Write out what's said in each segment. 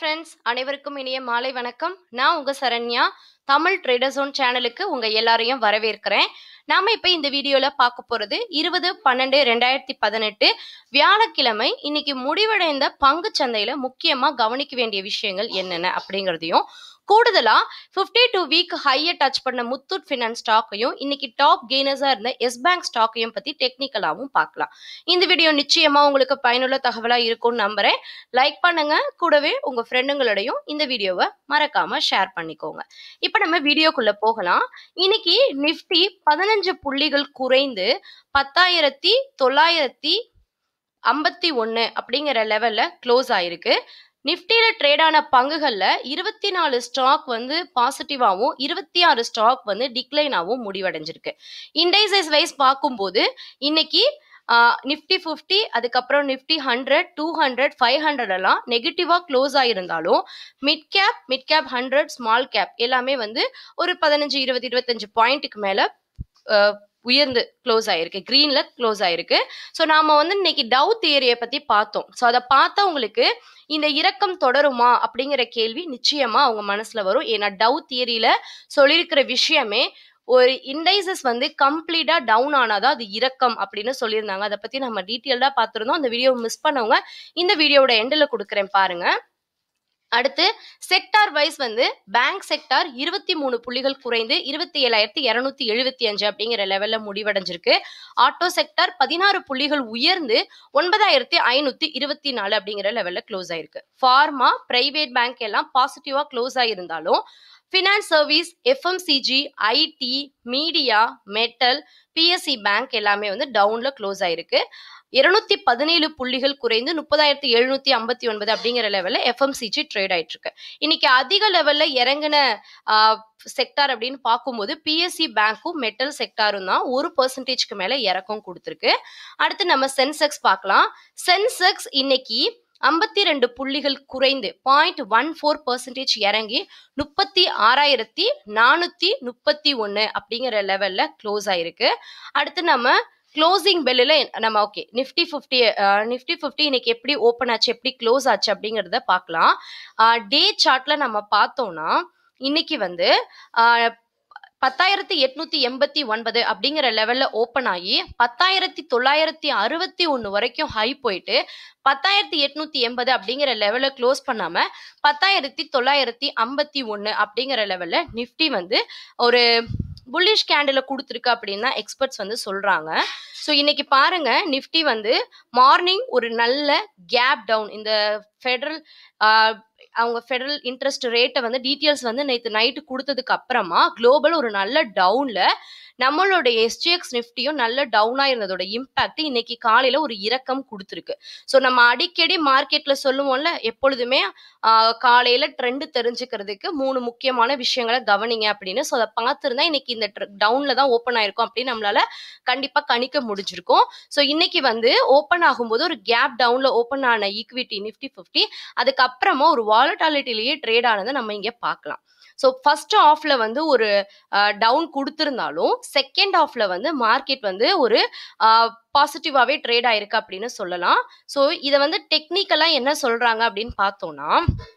friends அனைவருக்கும் இனிய மாலை வணக்கம் நான் உங்க சரண்யா தமிழ் ட்ரேடர் ஜோன் சேனலுக்கு உங்க எல்லாரையும் வரவேற்கிறேன் நாம இப்ப இந்த வீடியோல பார்க்க போறது இருபது பன்னெண்டு ரெண்டாயிரத்தி பதினெட்டு வியாழக்கிழமை இன்னைக்கு முடிவடைந்த பங்கு சந்தையில முக்கியமா கவனிக்க வேண்டிய விஷயங்கள் என்னென்ன அப்படிங்கிறதையும் கூடுதலா 52 டூ வீக் ஹையை டச் பண்ண முத்தூட் ஃபினான்ஸ் ஸ்டாக்கையும் இன்னைக்கு டாப் கெய்னர்ஸா இருந்த எஸ் பேங்க் ஸ்டாக்கையும் பத்தி டெக்னிக்கலாவும் பார்க்கலாம் இந்த வீடியோ நிச்சயமா உங்களுக்கு பயனுள்ள தகவலா இருக்கும்னு நம்புறேன் லைக் பண்ணுங்க கூடவே உங்க ஃப்ரெண்டுங்களோடையும் இந்த வீடியோவை மறக்காம ஷேர் பண்ணிக்கோங்க இப்போ நம்ம வீடியோக்குள்ள போகலாம் இன்னைக்கு நிஃப்டி பதினஞ்சு புள்ளிகள் குறைந்து பத்தாயிரத்தி தொள்ளாயிரத்தி ஐம்பத்தி ஒன்று அப்படிங்கிற லெவல்ல க்ளோஸ் ஆயிருக்கு நிஃப்டியில ட்ரேட் ஆன பங்குகள்ல இருபத்தி நாலு ஸ்டாக் வந்து பாசிட்டிவாகவும் இருபத்தி ஆறு ஸ்டாக் வந்து டிக்ளைனாகவும் முடிவடைஞ்சிருக்கு இண்டைசஸ் வைஸ் பார்க்கும்போது இன்னைக்கு நிஃப்டி ஃபிஃப்டி அதுக்கப்புறம் Nifty hundred two hundred five hundred எல்லாம் நெகட்டிவாக க்ளோஸ் ஆயிருந்தாலும் mid cap mid cap hundred small cap எல்லாமே வந்து ஒரு பதினஞ்சு இருபது இருபத்தஞ்சு பாயிண்ட்டுக்கு மேலே உயர்ந்து க்ளோஸ் ஆயிருக்கு க்ரீன்ல க்ளோஸ் ஆயிருக்கு ஸோ நாம வந்து இன்னைக்கு டவு தியரியை பத்தி பார்த்தோம் ஸோ அதை பார்த்தா உங்களுக்கு இந்த இறக்கம் தொடருமா அப்படிங்கிற கேள்வி நிச்சயமா அவங்க மனசுல வரும் ஏன்னா டவு தியரியில சொல்லியிருக்கிற விஷயமே ஒரு இண்டைசஸ் வந்து கம்ப்ளீட்டா டவுன் ஆனாதான் அது இறக்கம் அப்படின்னு சொல்லியிருந்தாங்க அதை பத்தி நம்ம டீட்டெயில்டா பார்த்துருந்தோம் அந்த வீடியோ மிஸ் பண்ணவங்க இந்த வீடியோவோட எண்டில் கொடுக்குறேன் பாருங்க அடுத்து செக்டார் வைஸ் வந்து பேங்க் செக்டார் இருபத்தி மூணு புள்ளிகள் குறைந்து இருபத்தி ஏழாயிரத்தி இரநூத்தி எழுபத்தி அஞ்சு அப்படிங்கிற லெவல்ல முடிவடைஞ்சிருக்கு ஆட்டோ செக்டார் பதினாறு புள்ளிகள் உயர்ந்து ஒன்பதாயிரத்தி ஐநூத்தி இருபத்தி நாலு அப்படிங்கிற லெவல்ல க்ளோஸ் ஆயிருக்கு ஃபார்மா பிரைவேட் பேங்க் எல்லாம் பாசிட்டிவா க்ளோஸ் ஆயிருந்தாலும் finance service FMCG IT media metal PSC bank எல்லாமே வந்து டவுன்ல க்ளோஸ் ஆயிருக்கு இருநூத்தி பதினேழு புள்ளிகள் குறைந்து முப்பதாயிரத்தி எழுநூத்தி ஐம்பத்தி ஒன்பது அப்படிங்கிற லெவல்ல எஃப்எம்சிஜி ட்ரேட் ஆயிட்டு இருக்கு இன்னைக்கு அதிக லெவல்ல இறங்கின செக்டார் அப்படின்னு பார்க்கும்போது பிஎஸ்சி பேங்க்கும் மெட்டல் செக்டாரும் தான் ஒரு பர்சன்டேஜ்க்கு மேல இறக்கம் கொடுத்துருக்கு அடுத்து நம்ம சென்செக்ஸ் பார்க்கலாம் சென்செக்ஸ் இன்னைக்கு ஐம்பத்தி ரெண்டு புள்ளிகள் குறைந்து பாயிண்ட் ஒன் ஃபோர் பர்சன்டேஜ் இறங்கி முப்பத்தி ஆறாயிரத்தி நானூத்தி முப்பத்தி ஒன்று அப்படிங்கிற லெவல்ல க்ளோஸ் ஆயிருக்கு அடுத்து நம்ம க்ளோசிங் பெல்லில் நம்ம okay Nifty fifty Nifty fifty இன்னைக்கு எப்படி ஓப்பன் ஆச்சு எப்படி க்ளோஸ் ஆச்சு அப்படிங்கிறத பார்க்கலாம் டே சார்ட்ல நம்ம பார்த்தோம்னா இன்னைக்கு வந்து பத்தாயிரத்தி எட்நூத்தி எண்பத்தி ஒன்பது அப்படிங்கிற லெவல்ல ஓப்பன் ஆகி பத்தாயிரத்தி தொள்ளாயிரத்தி அறுபத்தி ஒன்று வரைக்கும் ஹை போயிட்டு பத்தாயிரத்தி எட்நூத்தி எண்பது அப்படிங்கிற லெவலில் க்ளோஸ் பண்ணாம பத்தாயிரத்தி தொள்ளாயிரத்தி ஐம்பத்தி ஒன்று அப்படிங்கிற லெவல்ல நிஃப்டி வந்து ஒரு புல்லிஷ் கேண்டில் கொடுத்துருக்கு அப்படின்னு தான் எக்ஸ்பர்ட்ஸ் வந்து சொல்றாங்க ஸோ இன்னைக்கு பாருங்க நிஃப்டி வந்து மார்னிங் ஒரு நல்ல கேப் டவுன் இந்த ஃபெடரல் அவங்க ஃபெடரல் இன்ட்ரெஸ்ட் ரேட்டை வந்து டீட்டெயில்ஸ் வந்து நேற்று நைட்டு கொடுத்ததுக்கு அப்புறமா குளோபல் ஒரு நல்ல டவுன்ல நம்மளோட எஸ்டிஎக்ஸ் நிஃப்டியும் நல்ல டவுனாக இருந்ததோட இம்பாக்ட் இன்னைக்கு காலையில் ஒரு இறக்கம் கொடுத்துருக்கு ஸோ நம்ம அடிக்கடி மார்க்கெட்டில் சொல்லுவோம்ல எப்பொழுதுமே காலையில் ட்ரெண்டு தெரிஞ்சுக்கிறதுக்கு மூணு முக்கியமான விஷயங்களை கவனிங்க அப்படின்னு ஸோ அதை பார்த்துருந்தா இன்னைக்கு இந்த டவுனில் தான் ஓப்பன் ஆயிருக்கும் அப்படின்னு நம்மளால கண்டிப்பாக கணிக்க முடிஞ்சிருக்கும் ஸோ இன்னைக்கு வந்து ஓப்பன் ஆகும்போது ஒரு கேப் டவுனில் ஓப்பன் ஆன ஈக்விட்டி நிஃப்டி ஃபிஃப்டி அதுக்கப்புறமா ஒரு வாலட்டாலிட்டிலேயே ட்ரேட் ஆனதை நம்ம இங்கே பார்க்கலாம் ஸோ ஃபர்ஸ்ட் ஆஃப்ல வந்து ஒரு டவுன் கொடுத்துருந்தாலும் செகண்ட் ஆஃப்ல வந்து மார்க்கெட் வந்து ஒரு பாசிட்டிவாகவே ட்ரேட் ஆயிருக்கு அப்படின்னு சொல்லலாம் ஸோ இதை வந்து டெக்னிக்கலாக என்ன சொல்றாங்க அப்படின்னு பார்த்தோம்னா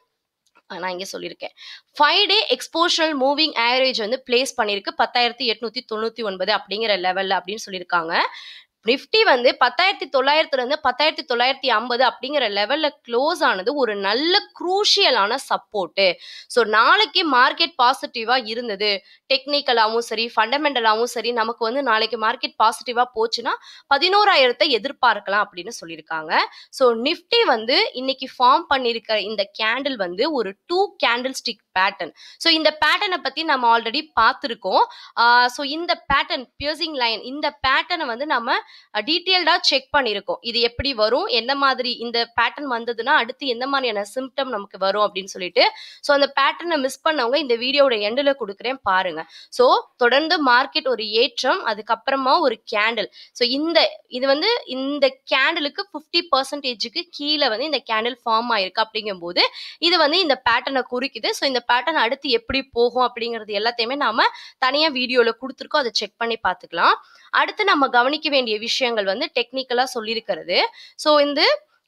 நான் இங்கே சொல்லியிருக்கேன் five day exponential moving average வந்து பிளேஸ் பண்ணியிருக்கு பத்தாயிரத்தி எட்நூத்தி தொண்ணூற்றி ஒன்பது அப்படிங்கிற லெவலில் அப்படின்னு சொல்லியிருக்காங்க நிஃப்டி வந்து பத்தாயிரத்தி தொள்ளாயிரத்துல இருந்து பத்தாயிரத்தி தொள்ளாயிரத்தி ஐம்பது அப்படிங்கிற லெவல்ல க்ளோஸ் ஆனது ஒரு நல்ல குரூஷியலான சப்போர்ட்டு ஸோ நாளைக்கு மார்க்கெட் பாசிட்டிவா இருந்தது டெக்னிக்கலாகவும் சரி ஃபண்டமெண்டலாகவும் சரி நமக்கு வந்து நாளைக்கு மார்க்கெட் பாசிட்டிவா போச்சுன்னா பதினோராயிரத்தை எதிர்பார்க்கலாம் அப்படின்னு சொல்லியிருக்காங்க ஸோ நிஃப்டி வந்து இன்னைக்கு ஃபார்ம் பண்ணியிருக்கிற இந்த கேண்டில் வந்து ஒரு two candle stick pattern so இந்த பேட்டர்னை பத்தி நம்ம ஆல்ரெடி பார்த்துருக்கோம் ஸோ இந்த பேட்டர்ன் பியர்சிங் லைன் இந்த பேட்டர்னை வந்து நம்ம டீட்டெயில்டாக செக் பண்ணியிருக்கோம் இது எப்படி வரும் எந்த மாதிரி இந்த பேட்டர்ன் வந்ததுன்னா அடுத்து எந்த மாதிரியான சிம்டம் நமக்கு வரும் அப்படின்னு சொல்லிட்டு ஸோ அந்த பேட்டர்னை மிஸ் பண்ணவங்க இந்த வீடியோட எண்டில் கொடுக்குறேன் பாருங்க ஸோ தொடர்ந்து மார்க்கெட் ஒரு ஏற்றம் அதுக்கப்புறமா ஒரு கேண்டில் ஸோ இந்த இது வந்து இந்த கேண்டிலுக்கு ஃபிஃப்டி பர்சன்டேஜுக்கு கீழே வந்து இந்த கேண்டில் ஃபார்ம் ஆயிருக்கு அப்படிங்கும்போது இது வந்து இந்த பேட்டர்னை குறிக்குது ஸோ இந்த பேட்டர்ன் அடுத்து எப்படி போகும் அப்படிங்கிறது எல்லாத்தையுமே நாம தனியாக வீடியோவில் கொடுத்துருக்கோம் அதை செக் பண்ணி பார்த்துக்கலாம் அடுத்து நம்ம கவனிக்க வேண்டிய விஷயங்கள் வந்து டெக்னிக்கலாக சொல்லியிருக்கிறது ஸோ இந்த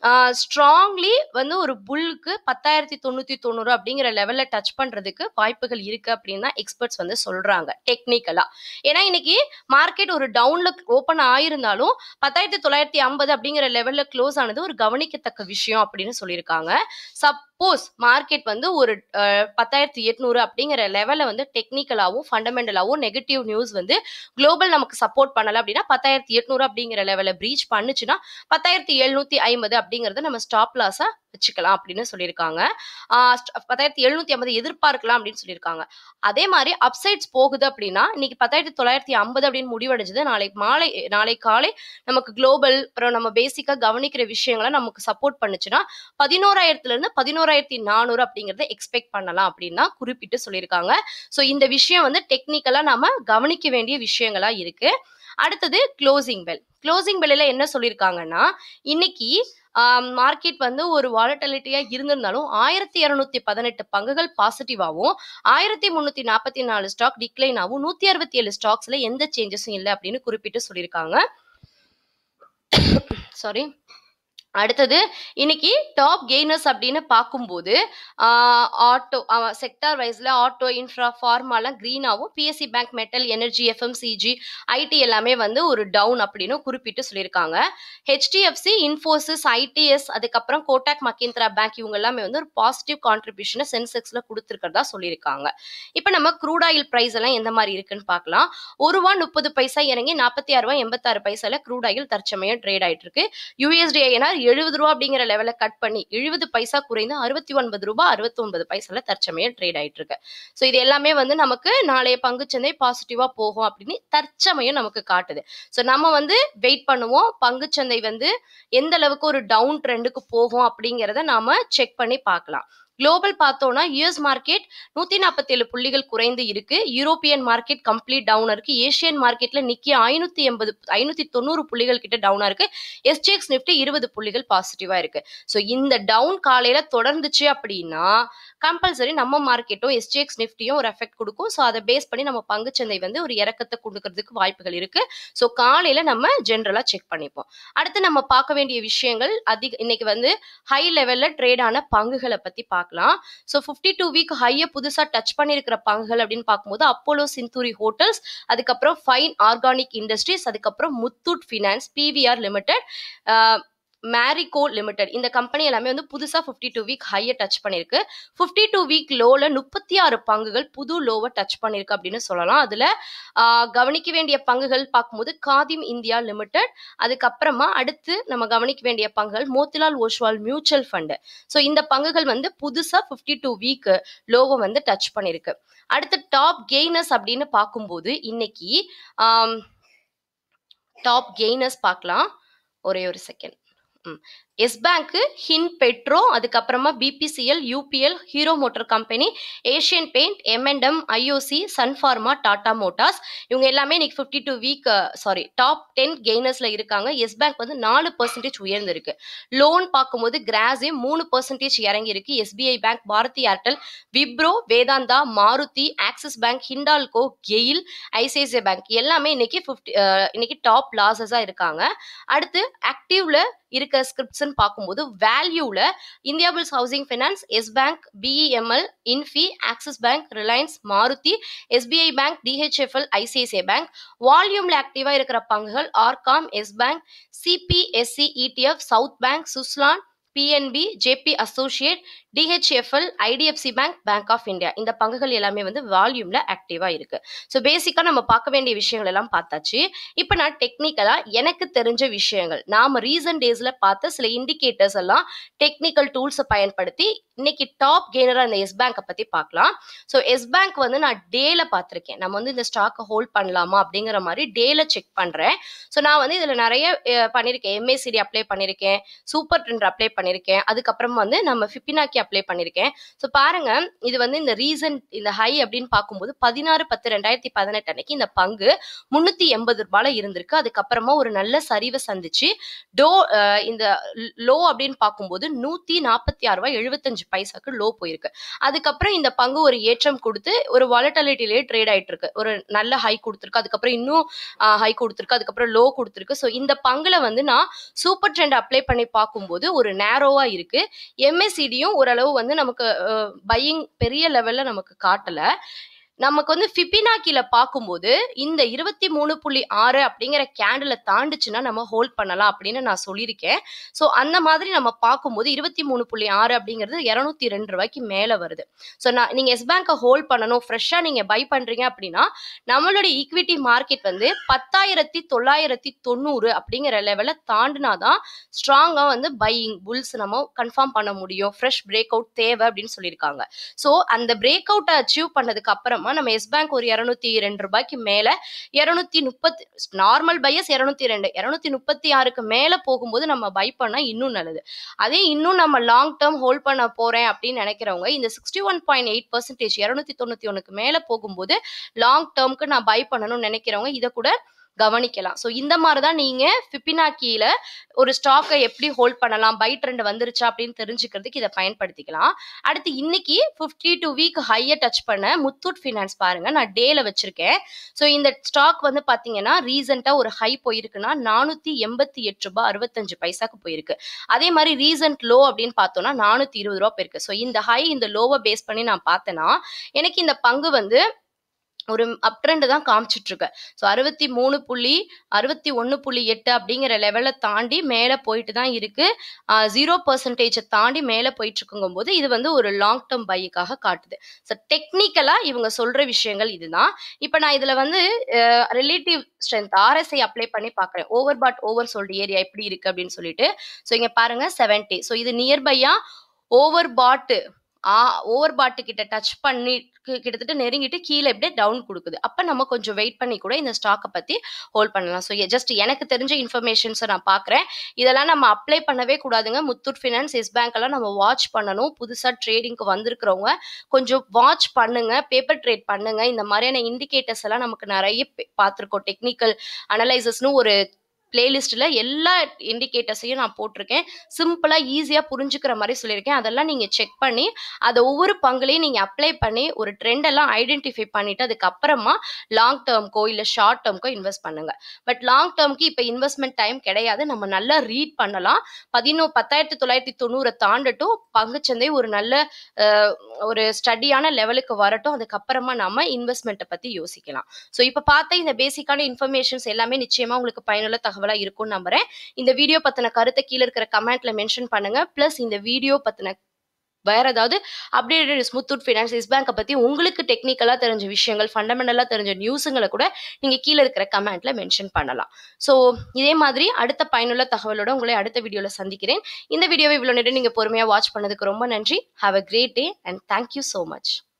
ஸ்ட்ராங்லி வந்து ஒரு புல்லுக்கு பத்தாயிரத்தி தொண்ணூற்றி தொண்ணூறு அப்படிங்கிற லெவலில் டச் பண்ணுறதுக்கு வாய்ப்புகள் இருக்குது அப்படின்னு தான் எக்ஸ்பர்ட்ஸ் வந்து சொல்கிறாங்க டெக்னிக்கலாக ஏன்னா இன்னைக்கு மார்க்கெட் ஒரு டவுனில் ஓப்பன் ஆயிருந்தாலும் பத்தாயிரத்தி தொள்ளாயிரத்தி ஐம்பது அப்படிங்கிற லெவலில் க்ளோஸ் ஆனது ஒரு கவனிக்கத்தக்க விஷயம் அப்படின்னு சொல்லியிருக்காங்க சப்போஸ் மார்க்கெட் வந்து ஒரு அஹ், பத்தாயிரத்தி எட்நூறு அப்படிங்கிற லெவலில் வந்து டெக்னிக்கலாகவும் ஃபண்டமெண்டலாகவும் நெகட்டிவ் நியூஸ் வந்து குளோபல் நமக்கு சப்போர்ட் பண்ணல அப்படின்னா பத்தாயிரத்தி எட்நூறு அப்படிங்கிற லெவலில் ப்ரீச் பண்ணுச்சுன்னா பத்தாயிரத்தி எழுநூத்தி ஐம்பது அப்படிங்கறத நம்ம ஸ்டாப் லாஸா வச்சுக்கலாம் அப்படின்னு சொல்லியிருக்காங்க ஆஹ் st- பத்தாயிரத்தி எழுநூத்தி ஐம்பது எதிர்பார்க்கலாம் அப்படின்னு சொல்லியிருக்காங்க அதே மாதிரி அப்சைட்ஸ் போகுது அப்படின்னா இன்னைக்கு பத்தாயிரத்தி தொள்ளாயிரத்தி ஐம்பது அப்படின்னு முடிவடைஞ்சது நாளைக்கு மாலை நாளை காலை நமக்கு குளோபல் அப்புறம் நம்ம பேசிக்கா கவனிக்கிற விஷயங்களை நமக்கு சப்போர்ட் பண்ணுச்சுன்னா பதினோராயிரத்துல இருந்து பதினோராயிரத்தி நானூறு அப்படிங்கறத எக்ஸ்பெக்ட் பண்ணலாம் அப்படின்னு தான் குறிப்பிட்டு சொல்லியிருக்காங்க ஸோ இந்த விஷயம் வந்து டெக்னிக்கலா நாம கவனிக்க வேண்டிய விஷயங்களா இருக்கு அடுத்தது க்ளோசிங் பெல் க்ளோசிங் பெல்லில் என்ன சொல்லியிருக்காங்கன்னா இன்னைக்கு மார்க்கெட் வந்து ஒரு வாலட்டிலிட்டியா இருந்திருந்தாலும் ஆயிரத்தி இரநூத்தி பதினெட்டு பங்குகள் பாசிட்டிவாகவும் ஆயிரத்தி முந்நூற்றி நாற்பத்தி நாலு ஸ்டாக் டிக்ளைன் ஆகும் நூற்றி அறுபத்தி ஏழு ஸ்டாக்ஸ்ல எந்த சேஞ்சஸும் இல்லை அப்படின்னு குறிப்பிட்டு சொல்லியிருக்காங்க சாரி அடுத்தது இன்னைக்கு டாப் கெய்னர்ஸ் அப்படின்னு பார்க்கும்போது ஆட்டோ செக்டார் வைஸ்ல ஆட்டோ இன்ஃப்ரா ஃபார்மாலாம் க்ரீனாகவும் PSC bank metal energy FMCG IT எல்லாமே வந்து ஒரு டவுன் அப்படின்னு குறிப்பிட்டு சொல்லியிருக்காங்க ஹெச்டிஎஃப்சி இன்ஃபோசிஸ் ஐடிஎஸ் அதுக்கப்புறம் கோட்டாக் மகேந்திரா பேங்க் இவங்க எல்லாமே வந்து ஒரு பாசிட்டிவ் கான்ட்ரிபியூஷனை சென்செக்ஸ்ல கொடுத்துருக்கிறதா சொல்லியிருக்காங்க இப்போ நம்ம க்ரூட் ஆயில் ப்ரைஸ் எல்லாம் எந்த மாதிரி இருக்குன்னு பார்க்கலாம் ஒரு ரூபா முப்பது பைசா இறங்கி நாற்பத்தி ஆறு ரூபா எண்பத்தாறு பைசால க்ரூட் ஆயில் தற்சமயம் ட்ரேட் ஆயிட்டு இருக்கு யூஎஸ்டி ஐஎன்ஆர் எழுபது ரூபா அப்படிங்கிற லெவலில் கட் பண்ணி எழுபது பைசா குறைந்து அறுபத்தி ஒன்பது ரூபா அறுபத்தி ஒன்பது பைசால தற்சமயம் ட்ரேட் ஆயிட்டு இருக்கு ஸோ இது எல்லாமே வந்து நமக்கு நாளைய பங்குச்சந்தை பாசிட்டிவா போகும் அப்படின்னு தற்சமயம் நமக்கு காட்டுது ஸோ நம்ம வந்து வெயிட் பண்ணுவோம் பங்குச்சந்தை வந்து எந்த அளவுக்கு ஒரு டவுன் ட்ரெண்டுக்கு போகும் அப்படிங்கிறத நாம செக் பண்ணி பார்க்கலாம் குளோபல் பார்த்தோம்னா யூஎஸ் மார்க்கெட் நூத்தி நாற்பத்தி ஏழு புள்ளிகள் குறைந்து இருக்கு யூரோப்பியன் மார்க்கெட் கம்ப்ளீட் டவுன் இருக்கு ஏஷியன் மார்க்கெட்ல நிக்கி ஐநூத்தி எண்பது ஐநூத்தி தொண்ணூறு புள்ளிகள் கிட்ட டவுனா இருக்கு எஸ்டிஎக்ஸ் நிஃப்டி இருபது புள்ளிகள் பாசிட்டிவா இருக்கு ஸோ இந்த டவுன் காலையில தொடர்ந்துச்சு அப்படின்னா கம்பல்சரி நம்ம மார்க்கெட்டும் எஸ்டிஎக்ஸ் நிஃப்டியும் ஒரு எஃபெக்ட் கொடுக்கும் ஸோ அதை பேஸ் பண்ணி நம்ம பங்குச்சந்தை வந்து ஒரு இறக்கத்தை கொடுக்கறதுக்கு வாய்ப்புகள் இருக்கு ஸோ காலையில நம்ம ஜென்ரலா செக் பண்ணிப்போம் அடுத்து நம்ம பார்க்க வேண்டிய விஷயங்கள் அதிக இன்னைக்கு வந்து ஹை லெவல்ல ட்ரேட் ஆன பங்குகளை பத்தி பார்க்கலாம் ஸோ ஃபிஃப்டி டூ வீக் ஹையை புதுசா டச் பண்ணியிருக்கிற பங்குகள் அப்படின்னு பார்க்கும்போது அப்போலோ சிந்தூரி ஹோட்டல்ஸ் அதுக்கப்புறம் ஃபைன் ஆர்கானிக் இண்டஸ்ட்ரீஸ் அதுக்கப்புறம் Muthoot finance PVR limited Marico limited இந்த கம்பெனி எல்லாமே வந்து புதுசா ஃபிஃப்டி டூ வீக் ஹையை டச் பண்ணிருக்கு ஃபிஃப்டி டூ வீக் லோல முப்பத்தி ஆறு பங்குகள் புது லோவை டச் பண்ணிருக்கு அப்படின்னு சொல்லலாம் அதுல ஆஹ், கவனிக்க வேண்டிய பங்குகள் பார்க்கும்போது காதிம் இந்தியா லிமிடெட் அதுக்கப்புறமா அடுத்து நம்ம கவனிக்க வேண்டிய பங்குகள் Motilal Oswal mutual fund so இந்த பங்குகள் வந்து புதுசா ஃபிஃப்டி டூ வீக் லோவை வந்து டச் பண்ணிருக்கு அடுத்து டாப் கெய்னர்ஸ் அப்படின்னு பார்க்கும்போது இன்னைக்கு டாப் கெய்னர்ஸ் பார்க்கலாம் ஒரே ஒரு செகண்ட் எஸ் பேங்க்கு ஹின் பெட்ரோ அதுக்கப்புறமா BPCL UPL Hero Motor company Asian paint எம்என்டம் ஐஓசி சன்ஃபார்மா டாடா மோட்டார்ஸ் இவங்க எல்லாமே இன்னைக்கு fifty two week sorry top ten கெய்னர்ஸ்ல இருக்காங்க எஸ் பேங்க் வந்து நாலு பர்சன்டேஜ் உயர்ந்திருக்கு லோன் பார்க்கும்போது கிராஸே மூணு பர்சன்டேஜ் இறங்கி இருக்கு SBI bank Bharti Airtel Wipro Vedanta Maruti Axis bank Hindalco GAIL ICICI bank எல்லாமே இன்னைக்கு ஃபிஃப்டி இன்னைக்கு டாப் லாசஸா இருக்காங்க அடுத்து ஆக்டிவ்ல இருக்க ஸ்கிரிப்ட்ஸ்ன்னு பார்க்கும்போது வேல்யூல Indiabulls housing finance Yes bank BEML Infy Axis bank Reliance Maruti SBI bank DHFL ICICI bank வால்யூம்ல ஆக்டிவா இருக்கிற பங்குகள் RCom Yes bank CPSC ETF south bank Suzlon PNB JP associate DHFL IDFC bank bank of India இந்த பங்குகள் எல்லாமே வந்து வால்யூம்ல ஆக்டிவா இருக்கு so பேசிக்கா நம்ம பார்க்க வேண்டிய விஷயங்கள் எல்லாம் பார்த்தாச்சு இப்போ நான் டெக்னிக்கலா எனக்கு தெரிஞ்ச விஷயங்கள் நாம ரீசன்ட் டேஸ்ல பார்த்த சில இண்டிகேட்டர்ஸ் எல்லாம் டெக்னிக்கல் டூல்ஸை பயன்படுத்தி இன்னைக்கு டாப் கெய்னரா இந்த எஸ் பேங்கை பத்தி பார்க்கலாம் ஸோ எஸ் பேங்க் வந்து நான் டேல பார்த்திருக்கேன் நம்ம வந்து இந்த ஸ்டாக்கை ஹோல்ட் பண்ணலாமா அப்படிங்கிற மாதிரி டேல செக் பண்றேன் ஸோ நான் வந்து இதுல நிறைய அஹ், பண்ணியிருக்கேன் எம்ஏசிடி அப்ளை பண்ணியிருக்கேன் சூப்பர் டெண்டர் அப்ளை பண்ணியிருக்கேன் அதுக்கப்புறம் வந்து நம்ம ஃபிப்பினாக்கி அப்ளை பண்ணியிருக்கேன் ஸோ பாருங்க இது வந்து இந்த ரீசன்ட் இந்த ஹை அப்படின்னு பார்க்கும்போது பதினாறு பத்து ரெண்டாயிரத்தி பதினெட்டு அன்னைக்கு இந்த பங்கு முந்நூற்றி எண்பது ரூபாயில் இருந்திருக்கு அதுக்கப்புறமா ஒரு நல்ல சரிவை சந்திச்சு டோ அஹ் இந்த லோ அப்படின்னு பார்க்கும்போது நூற்றி நாற்பத்தி ஆறு ரூபாய் எழுபத்தஞ்சு பைசாக்கு லோ போயிருக்கு அதுக்கப்புறம் இந்த பங்கு ஒரு ஏற்றம் கொடுத்து ஒரு வாலட்டாலிட்டிலேயே ட்ரேட் ஆயிட்டு இருக்கு ஒரு நல்ல ஹை கொடுத்துருக்கு அதுக்கப்புறம் இன்னும் ஹை கொடுத்துருக்கு அதுக்கப்புறம் லோ கொடுத்துருக்கு ஸோ இந்த பங்குல வந்து நான் சூப்பர் ட்ரெண்ட் அப்ளை பண்ணி பார்க்கும்போது ஒரு நேரோவா இருக்கு எம்எஸ்சிடியும் ஓரளவு வந்து நமக்கு பையிங் பெரிய லெவல்ல நமக்கு காட்டல நமக்கு வந்து ஃபிபினாக்கில பார்க்கும்போது இந்த இருபத்தி மூணு புள்ளி ஆறு அப்படிங்கிற கேண்டில் தாண்டுச்சுன்னா நம்ம ஹோல்ட் பண்ணலாம் அப்படின்னு நான் சொல்லியிருக்கேன் ஸோ அந்த மாதிரி நம்ம பார்க்கும்போது இருபத்தி மூணு புள்ளி ஆறு அப்படிங்கிறது இரநூத்தி ரெண்டு ரூபாய்க்கு மேலே வருது ஸோ நான் நீங்கள் எஸ் பேங்கை ஹோல்ட் பண்ணணும் ஃப்ரெஷ்ஷாக நீங்கள் பை பண்ணுறீங்க அப்படின்னா நம்மளுடைய ஈக்விட்டி மார்க்கெட் வந்து பத்தாயிரத்தி தொள்ளாயிரத்தி தொண்ணூறு அப்படிங்கிற லெவலில் தாண்டினா தான் ஸ்ட்ராங்காக வந்து பையிங் புல்ஸ் நம்ம கன்ஃபார்ம் பண்ண முடியும் ஃப்ரெஷ் பிரேக் அவுட் தேவை அப்படின்னு சொல்லியிருக்காங்க ஸோ அந்த பிரேக் அவுட்டை அச்சீவ் பண்ணதுக்கு அப்புறமா நம்ம எஸ் பேங்க் ஒரு இரநூத்தி ரெண்டு ரூபாய்க்கு மேலே இரநூத்தி முப்பத்தி நார்மல் பையஸ் இரநூத்தி ரெண்டு இரநூத்தி முப்பத்தி ஆறுக்கு மேலே போகும்போது நம்ம பை பண்ணால் இன்னும் நல்லது அதே இன்னும் நம்ம லாங் டேர்ம் ஹோல்ட் பண்ண போகிறேன் அப்படின்னு நினைக்கிறவங்க இந்த sixty one point eight percentage இரநூத்தி தொண்ணூற்றி ஒன்றுக்கு மேலே போகும்போது லாங் டேர்ம்க்கு நான் பை பண்ணணும்னு நினைக்கிறவங்க இதை கூட கவனிக்கலாம் ஸோ இந்த மாதிரி தான் நீங்கள் ஃபிப்பினாக்கியில் ஒரு ஸ்டாக்கை எப்படி ஹோல்ட் பண்ணலாம் பை ட்ரெண்ட் வந்துருச்சா அப்படின்னு தெரிஞ்சுக்கிறதுக்கு இதை பயன்படுத்திக்கலாம் அடுத்து இன்னைக்கு ஃபிஃப்டி டூ வீக் ஹையை டச் பண்ண முத்தூட் ஃபினான்ஸ் பாருங்க நான் டேல வச்சிருக்கேன் ஸோ இந்த ஸ்டாக் வந்து பார்த்தீங்கன்னா ரீசெண்டாக ஒரு ஹை போயிருக்குன்னா நானூற்றி எண்பத்தி எட்டு ரூபாய் அறுபத்தஞ்சு பைசாக்கு போயிருக்கு அதே மாதிரி ரீசன்ட் லோ அப்படின்னு பார்த்தோம்னா நானூற்றி இருபது ரூபா போயிருக்கு ஸோ இந்த ஹை இந்த லோவை பேஸ் பண்ணி நான் பார்த்தேன்னா எனக்கு இந்த பங்கு வந்து ஒரு அப் ட்ரெண்ட் தான் காமிச்சிட்டு இருக்கு ஸோ அறுபத்தி மூணு புள்ளி அறுபத்தி ஒன்று புள்ளி எட்டு அப்படிங்கிற லெவலை தாண்டி மேலே போயிட்டு தான் இருக்கு ஜீரோ பர்சன்டேஜை தாண்டி மேலே போயிட்டு இருக்குங்கும் போது இது வந்து ஒரு லாங் டேர்ம் பைக்காக காட்டுது ஸோ டெக்னிக்கலாக இவங்க சொல்ற விஷயங்கள் இதுதான் இப்போ நான் இதில் வந்து ரிலேட்டிவ் ஸ்ட்ரென்த் ஆர்எஸ்ஐ அப்ளை பண்ணி பார்க்குறேன் over bought over sold area எப்படி இருக்கு அப்படின்னு சொல்லிட்டு ஸோ இங்கே பாருங்க செவன்ட்டி ஸோ இது நியர்பையா ஓவர் பாட்டு ஆ ஓவர் பாட்டு கிட்ட டச் பண்ணி கி- கிட்டத்தட்ட நெருங்கிட்டு கீழே இப்படியே டவுன் கொடுக்குது அப்போ நம்ம கொஞ்சம் வெயிட் பண்ணி கூட இந்த ஸ்டாக்கை பற்றி ஹோல்ட் பண்ணலாம் ஸோ ஜஸ்ட் எனக்கு தெரிஞ்ச இன்ஃபர்மேஷன்ஸை நான் பார்க்குறேன் இதெல்லாம் நம்ம அப்ளை பண்ணவே கூடாதுங்க முத்தூட் ஃபினான்ஸ் எஸ் பேங்க் எல்லாம் நம்ம வாட்ச் பண்ணணும் புதுசாக ட்ரேடிங்க்கு வந்திருக்கிறவங்க கொஞ்சம் வாட்ச் பண்ணுங்க பேப்பர் ட்ரேட் பண்ணுங்க இந்த மாதிரியான இண்டிகேட்டர்ஸ் எல்லாம் நமக்கு நிறைய பே- பார்த்திருக்கோம் டெக்னிக்கல் அனலைசஸ்னு ஒரு பிளேலிஸ்ட்டில் எல்லா இண்டிகேட்டர்ஸையும் நான் போட்டிருக்கேன் சிம்பிளாக ஈஸியாக புரிஞ்சுக்கிற மாதிரி சொல்லியிருக்கேன் அதெல்லாம் நீங்கள் செக் பண்ணி அதை ஒவ்வொரு பங்குலையும் நீங்கள் அப்ளை பண்ணி ஒரு ட்ரெண்ட் எல்லாம் ஐடென்டிஃபை பண்ணிட்டு அதுக்கப்புறமா லாங் டேர்ம்க்கோ இல்லை ஷார்ட் டேர்ம்க்கோ இன்வெஸ்ட் பண்ணுங்க பட் லாங் டேர்ம்க்கு இப்போ இன்வெஸ்ட்மெண்ட் டைம் கிடையாது நம்ம நல்லா ரீட் பண்ணலாம் பதினோ பத்தாயிரத்தி தொள்ளாயிரத்தி தொண்ணூறை தாண்டட்டும் பங்குச்சந்தை ஒரு நல்ல அஹ், ஒரு ஸ்டடியான லெவலுக்கு வரட்டும் அதுக்கப்புறமா நம்ம இன்வெஸ்ட்மெண்ட்டை பற்றி யோசிக்கலாம் ஸோ இப்போ பார்த்த இந்த பேசிக்கான இன்ஃபர்மேஷன்ஸ் எல்லாமே நிச்சயமா உங்களுக்கு பயனுள்ள தகவலா இருக்கும்னு நம்புறேன் இந்த வீடியோ பத்தின கருத்தை கீழே இருக்கிற கமெண்ட்ல மென்ஷன் பண்ணுங்க ப்ளஸ் இந்த வீடியோ பத்தின வேற ஏதாவது அப்டேட்டட் ஸ்முத்தூட் ஃபினான்ஸ் இஸ் பேங்கை பத்தி உங்களுக்கு டெக்னிக்கலா தெரிஞ்ச விஷயங்கள் ஃபண்டமெண்டலா தெரிஞ்ச நியூஸுங்களை கூட நீங்க கீழே இருக்கிற கமெண்ட்ல மென்ஷன் பண்ணலாம் ஸோ இதே மாதிரி அடுத்த பயனுள்ள தகவலோட உங்களை அடுத்த வீடியோல சந்திக்கிறேன் இந்த வீடியோவை இவ்வளவு நேரம் நீங்க பொறுமையா வாட்ச் பண்ணதுக்கு ரொம்ப நன்றி have a great day and thank you so much